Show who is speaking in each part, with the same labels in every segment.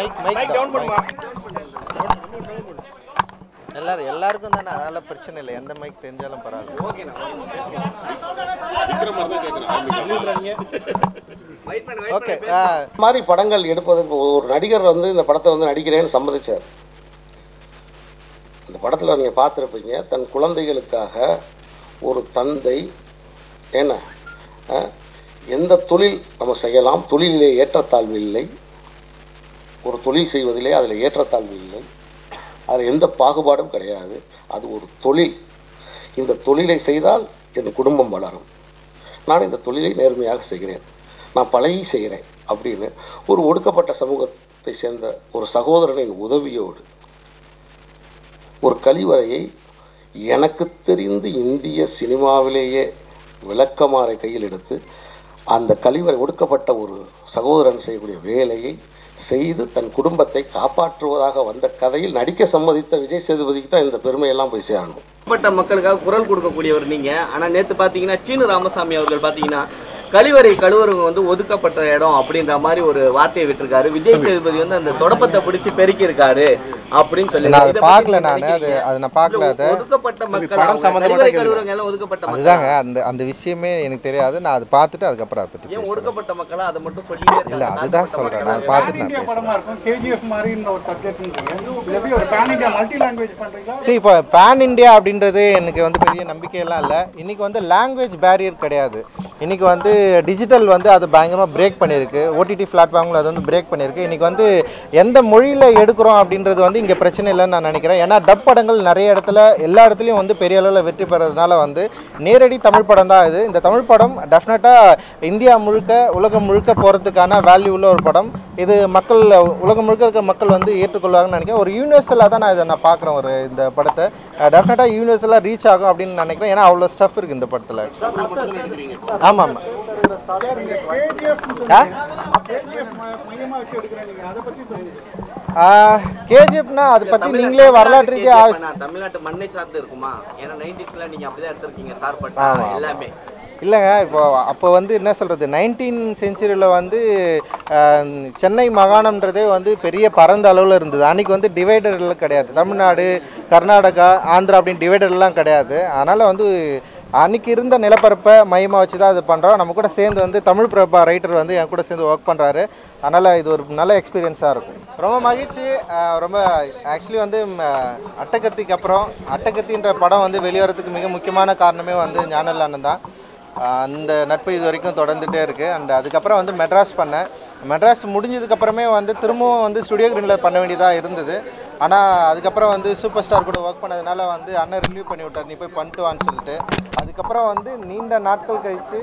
Speaker 1: Mic mic down பண்ணுமா எல்லாரும் எல்லாருக்கும் தானே அதனால பிரச்சனை இல்லை எந்த மைக் தெரிஞ்சாலும் பரவாயில்ல ஓகே
Speaker 2: இந்த மாதிரி படங்கள் எடுப்பதற்கு ஒரு நடிகர் வந்து இந்த படத்தை வந்து நடிக்கிறேன்னு சம்மதிச்சார் இந்த படத்தில் நீங்கள் பார்த்துருப்பீங்க தன் குழந்தைகளுக்காக ஒரு தந்தை என்ன அஹ், எந்த தொழில் நம்ம செய்யலாம் தொழிலிலே ஏற்றத்தாழ்வு இல்லை ஒரு தொழில் செய்வதிலே அதில் ஏற்றத்தாழ்வு இல்லை அதில் எந்த பாகுபாடும் கிடையாது அது ஒரு தொழில் இந்த தொழிலை செய்தால் என் குடும்பம் வளரும் நான் இந்த தொழிலை நேர்மையாக செய்கிறேன் நான் பழகி செய்கிறேன் அப்படின்னு ஒரு ஒடுக்கப்பட்ட சமூகத்தை சேர்ந்த ஒரு சகோதரனின் உதவியோடு ஒரு கழிவறையை எனக்கு தெரிந்து இந்திய சினிமாவிலேயே விளக்கமாறை கையில் எடுத்து அந்த கழிவறை ஒடுக்கப்பட்ட ஒரு சகோதரன் செய்யக்கூடிய வேலையை செய்து தன் குடும்பத்தை காப்பாற்றுவதாக வந்த கதையில் நடிக்க சம்மதித்த விஜய் சேதுபதிக்கு தான் இந்த பெருமையெல்லாம் போய் சேரணும்
Speaker 3: ஒடுக்கப்பட்ட மக்களுக்காக குரல் கொடுக்கக்கூடியவர் நீங்க ஆனா நேத்து பாத்தீங்கன்னா சீனு ராமசாமி அவர்கள் பாத்தீங்கன்னா கழிவறை கழுவுறவங்க வந்து ஒதுக்கப்பட்ட இடம் அப்படின்ற மாதிரி ஒரு வார்த்தையை விட்டிருக்காரு விஜய் சேதுபதி வந்து அந்த தொடப்பத்தை பிடிச்சு பெருக்கி இருக்காரு அப்படின்னு சொல்லி
Speaker 1: நான் அதை
Speaker 3: இதை பத்தி
Speaker 1: பார்க்கல
Speaker 3: நீங்க
Speaker 1: நான் அது
Speaker 3: நினைக்கிறீங்க?
Speaker 1: அதை நான் பார்க்கல
Speaker 3: இல்ல,
Speaker 1: அதை
Speaker 3: ஒதுக்கப்பட்ட மக்கள் அவங்க கழிவறை கழுவுறவங்க எல்லாம் ஒதுக்கப்பட்ட மக்கள்
Speaker 1: அதுதாங்க அந்த அந்த விஷயமே எனக்கு தெரியாது நான் அதை பார்த்துட்டு அதுக்கப்புறம் அதை பற்றி
Speaker 3: ஏன்
Speaker 1: பேசுறேன்
Speaker 3: ஒடுக்கப்பட்ட மக்களா அதை மட்டும் சொல்லிட்டே
Speaker 1: இல்லை
Speaker 3: இருக்காங்க
Speaker 1: அதுதான் சொல்கிறேன் நான் பார்த்துட்டு நான்
Speaker 4: இந்தியா
Speaker 1: பேசுகிறேன்
Speaker 4: படமா இருக்கும் கேஜிஎஃப் மாதிரின்ற ஒரு சப்ஜெக்ட்ன்றீங்க இது எப்படி ஒரு பேன் இந்தியா மல்டி லாங்குவேஜ் பண்றீங்களா
Speaker 1: சரி இப்போ பேன் இந்தியா அப்படின்றது எனக்கு வந்து பெரிய நம்பிக்கையெல்லாம் இல்லை இன்றைக்கி வந்து லாங்குவேஜ் பேரியர் கிடையாது இன்றைக்கி வந்து டிஜிட்டல் வந்து அது பயங்கரமாக பிரேக் பண்ணியிருக்கு ஓடிடி பிளாட்ஃபார்மில் அது வந்து பிரேக் பண்ணியிருக்கு இன்றைக்கி வந்து எந்த மொழியில் எடுக்கிறோம் அப்படின்றது வந்து இங்கே பிரச்சனை இல்லைன்னு நான் நினைக்கிறேன் ஏன்னா டப் படங்கள் நிறைய இடத்துல எல்லா இடத்துலையும் வந்து பெரிய அளவில் வெற்றி பெறதுனால வந்து நேரடி தமிழ் படம் தான் இது இந்த தமிழ் படம் டெஃபினட்டாக இந்தியா முழுக்க உலகம் முழுக்க போகிறதுக்கான வேல்யூ உள்ள ஒரு படம் இது மக்கள் உலகம் முழுக்க இருக்க மக்கள் வந்து ஏற்றுக்கொள்வாங்கன்னு நினைக்கிறேன் ஒரு யூனிவர்சலாக தான் நான் இதை நான் பார்க்குறேன் ஒரு இந்த படத்தை டெஃபினட்டாக யூனிவர்சலாக ரீச் ஆகும் அப்படின்னு நினைக்கிறேன் ஏன்னா அவ்வளோ ஸ்டஃப் இருக்குது இந்த படத்தில் ஆமாம்
Speaker 4: கேஜிஎஃப்
Speaker 1: ஆ
Speaker 4: கேஜிஎஃப் மையமா வச்சு எடுக்கிறேன் நீங்க அதை பத்தி சொல்லுங்க
Speaker 1: கேஜிஎஃப்னா அதை பற்றி நீங்களே வரலாற்று ரீதியாக ஆ-
Speaker 3: நான் தமிழ்நாட்டு மண்ணை சார்ந்து இருக்குமா ஏன்னா நைன்டிஸ்ல நீங்க அப்படிதான் எடுத்திருக்கீங்க சார்பட்டா
Speaker 1: ஆமா, ஆமா.
Speaker 3: எல்லாமே
Speaker 1: இல்லைங்க இப்போ அப்போ வந்து என்ன சொல்கிறது நைன்டீன் செஞ்சுரியில் வந்து அஹ், சென்னை மாகாணம்ன்றதே வந்து பெரிய பரந்த அளவில் இருந்தது அன்றைக்கி வந்து டிவைடர்லாம் கிடையாது தமிழ்நாடு கர்நாடகா ஆந்திரா அப்படின்னு டிவைடர்லாம் கிடையாது அதனால் வந்து அன்னைக்கு இருந்த நிலப்பரப்பை மையமாக வச்சு தான் இது பண்ணுறோம் நம்ம கூட சேர்ந்து வந்து தமிழ் பிரபா ரைட்டர் வந்து என் கூட சேர்ந்து ஒர்க் பண்ணுறாரு அதனால் இது ஒரு நல்ல எக்ஸ்பீரியன்ஸாக இருக்கும் ரொம்ப மகிழ்ச்சி அஹ், ரொம்ப ஆக்சுவலி வந்து ம், அட்டகத்திக்கு அப்புறம் அட்டகத்தின்ற படம் வந்து வெளிவரத்துக்கு மிக முக்கியமான காரணமே வந்து ஞானல் அண்ணன் தான் ஆஹ் அந்த நட்பு இது வரைக்கும் தொடர்ந்துட்டே இருக்குது அண்ட் அதுக்கப்புறம் வந்து மெட்ராஸ் பண்ணேன் மெட்ராஸ் முடிஞ்சதுக்கப்புறமே வந்து திரும்பவும் வந்து ஸ்டுடியோ கிரீனில் பண்ண வேண்டியதாக இருந்தது ஆனால் அதுக்கப்புறம் வந்து சூப்பர் ஸ்டார் கூட ஒர்க் பண்ணதுனால வந்து அண்ணன் ரிலீவ் பண்ணி விட்டார் நீ போய் பண்ணிட்டு வான்னு சொல்லிட்டு அதுக்கப்புறம் வந்து நீண்ட நாட்கள் கழித்து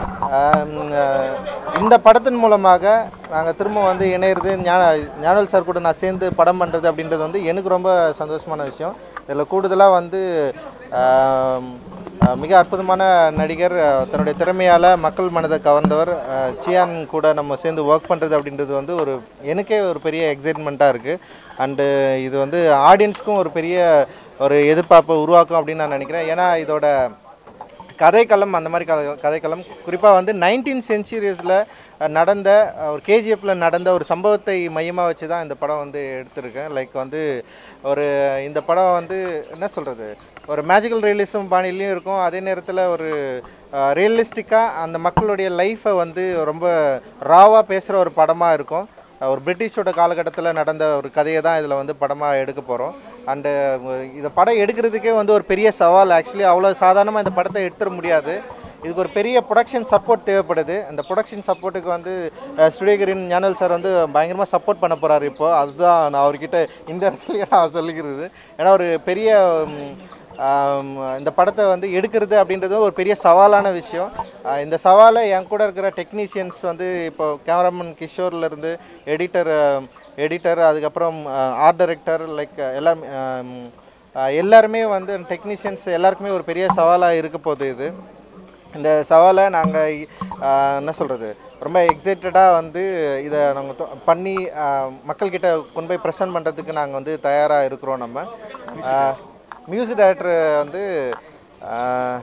Speaker 1: இந்த படத்தின் மூலமாக நாங்கள் திரும்ப வந்து இணையிறது ஞான ஞானல் சார் கூட நான் சேர்ந்து படம் பண்ணுறது அப்படின்றது வந்து எனக்கு ரொம்ப சந்தோஷமான விஷயம் இதில் கூடுதலாக வந்து ஆம், அஹ் மிக அற்புதமான நடிகர் அஹ் தன்னுடைய திறமையால் மக்கள் மனதை கவர்ந்தவர் அஹ் சியான் கூட நம்ம சேர்ந்து ஒர்க் பண்ணுறது அப்படின்றது வந்து ஒரு எனக்கே ஒரு பெரிய எக்ஸைட்மெண்ட்டாக இருக்குது அண்டு இது வந்து ஆடியன்ஸ்க்கும் ஒரு பெரிய ஒரு எதிர்பார்ப்பை உருவாக்கும் அப்படின்னு நான் நினைக்கிறேன் ஏன்னா இதோட கதைக்களம் அந்த மாதிரி கதை கதைக்களம் குறிப்பாக வந்து நைன்டீன் சென்ச்சுரிஸில் நடந்த அஹ், ஒரு கேஜிஎஃப்பில் நடந்த ஒரு சம்பவத்தை மையமாக வச்சு தான் இந்த படம் வந்து எடுத்திருக்கேன் லைக் வந்து ஒரு இந்த படம் வந்து என்ன சொல்கிறது ஒரு மேஜிக்கல் ரியலிசம் பாணிலையும் இருக்கும் அதே நேரத்தில் ஒரு ரியலிஸ்டிக்காக அந்த மக்களுடைய லைஃப்பை வந்து ரொம்ப ராவாக பேசுகிற ஒரு படமாக இருக்கும் அஹ், ஒரு பிரிட்டிஷோட காலகட்டத்தில் நடந்த ஒரு கதையை தான் இதில் வந்து படமாக எடுக்க போகிறோம் அண்டு இந்த படம் எடுக்கிறதுக்கே வந்து ஒரு பெரிய சவால் ஆக்சுவலி அவ்வளோ சாதாரணமாக இந்த படத்தை எடுத்துட முடியாது இதுக்கு ஒரு பெரிய ப்ரொடக்ஷன் சப்போர்ட் தேவைப்படுது அந்த ப்ரொடக்ஷன் சப்போர்ட்டுக்கு வந்து ஸ்டுடியோகிரின் ஞானல் சார் வந்து பயங்கரமாக சப்போர்ட் பண்ண போகிறாரு இப்போ அதுதான் நான் அவர்கிட்ட இந்த இடத்துலயே நான் சொல்லிக்கிறது ஏன்னா ஒரு பெரிய ம், ஆம், இந்த படத்தை வந்து எடுக்கிறது அப்படின்றது ஒரு பெரிய சவாலான விஷயம் ஆஹ் இந்த சவாலை என் கூட இருக்கிற டெக்னீஷியன்ஸ் வந்து இப்போ கேமராமேன் கிஷோர்லேருந்து எடிட்டர் எடிட்டர் அதுக்கப்புறம் ஆர்ட் டைரக்டர் லைக் எல்லாருமே ஆம், ஆஹ் எல்லாருமே வந்து டெக்னீஷியன்ஸ் எல்லாருக்குமே ஒரு பெரிய சவாலாக இருக்க போகுது இது இந்த சவாலை நாங்கள் என்ன சொல்கிறது ரொம்ப எக்ஸைட்டடாக வந்து இதை நாங்கள் பண்ணி ஆஹ் மக்கள்கிட்ட கொண்டு போய் ப்ரெசென்ட் பண்ணுறதுக்கு நாங்கள் வந்து தயாராக இருக்கிறோம் நம்ம மியூசிக் டைரக்டர் வந்து ஆஹ்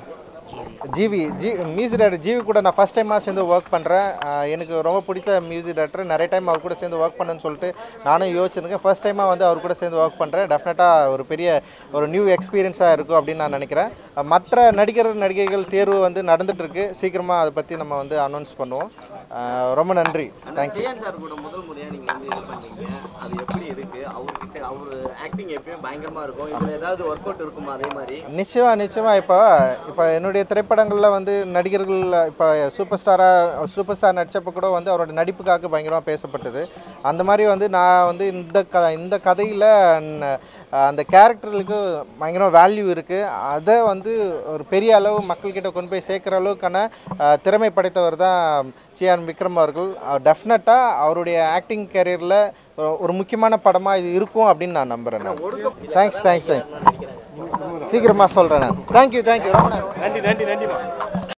Speaker 1: ஜிவி ஜி மியூசிக் டைரக்டர் ஜிவி கூட நான் ஃபஸ்ட் டைமாக சேர்ந்து ஒர்க் பண்ணுறேன் எனக்கு ரொம்ப பிடித்த மியூசிக் டைரக்டர் நிறைய டைம் அவர் கூட சேர்ந்து ஒர்க் பண்ணுன்னு சொல்லிட்டு நானும் யோசிச்சிருக்கேன் ஃபர்ஸ்ட் டைமாக வந்து அவர் கூட சேர்ந்து ஒர்க் பண்ணுறேன் டெஃபினட்டாக ஒரு பெரிய ஒரு நியூ எக்ஸ்பீரியன்ஸாக இருக்கும் அப்படின்னு நான் நினைக்கிறேன் அஹ் மற்ற நடிகர் நடிகைகள் தேர்வு வந்து நடந்துட்டு இருக்கு சீக்கிரமாக அதை பற்றி நம்ம வந்து அனௌன்ஸ் பண்ணுவோம் அஹ் ரொம்ப நன்றி
Speaker 3: ஆனா
Speaker 1: தேங்க்யூ
Speaker 3: ஜெயன் சார் கூட முதல் முறையா நீங்க வந்து இது பண்ணீங்க அது எப்படி இருக்கு அவர்கிட்ட அவர் ஆக்டிங் எப்பயும் பயங்கரமா இருக்கும் இதுல ஏதாவது ஒர்க் அவுட் இருக்குமா அதே மாதிரி
Speaker 1: நிச்சயமா நிச்சயமா இப்போ இப்போ என்னுடைய திரைப்படங்களில் வந்து நடிகர்கள் இப்போ சூப்பர் ஸ்டாராக சூப்பர் ஸ்டார் நடிச்சப்போ கூட வந்து அவரோட நடிப்புக்காக பயங்கரமாக பேசப்பட்டது அந்த மாதிரி வந்து நான் வந்து இந்த க இந்த கதையில் அந்த கேரக்டர்களுக்கு பயங்கரம் வேல்யூ இருக்குது அதை வந்து ஒரு பெரிய அளவு மக்கள்கிட்ட கொண்டு போய் சேர்க்குற அளவுக்கான அஹ், திறமை படைத்தவர் தான் சிஆர் விக்ரம் அவர்கள் டெஃபினட்டாக அவருடைய ஆக்டிங் கேரியரில் ஒரு முக்கியமான படமாக இது இருக்கும் அப்படின்னு நான் நம்புகிறேன் நான் தேங்க்ஸ் தேங்க்ஸ் தேங்க்ஸ் சீக்கிரமாக சொல்கிறேன் நான் தேங்க்யூ தேங்க்யூ ரொம்ப நன்றி
Speaker 4: நன்றி நன்றி நன்றிமா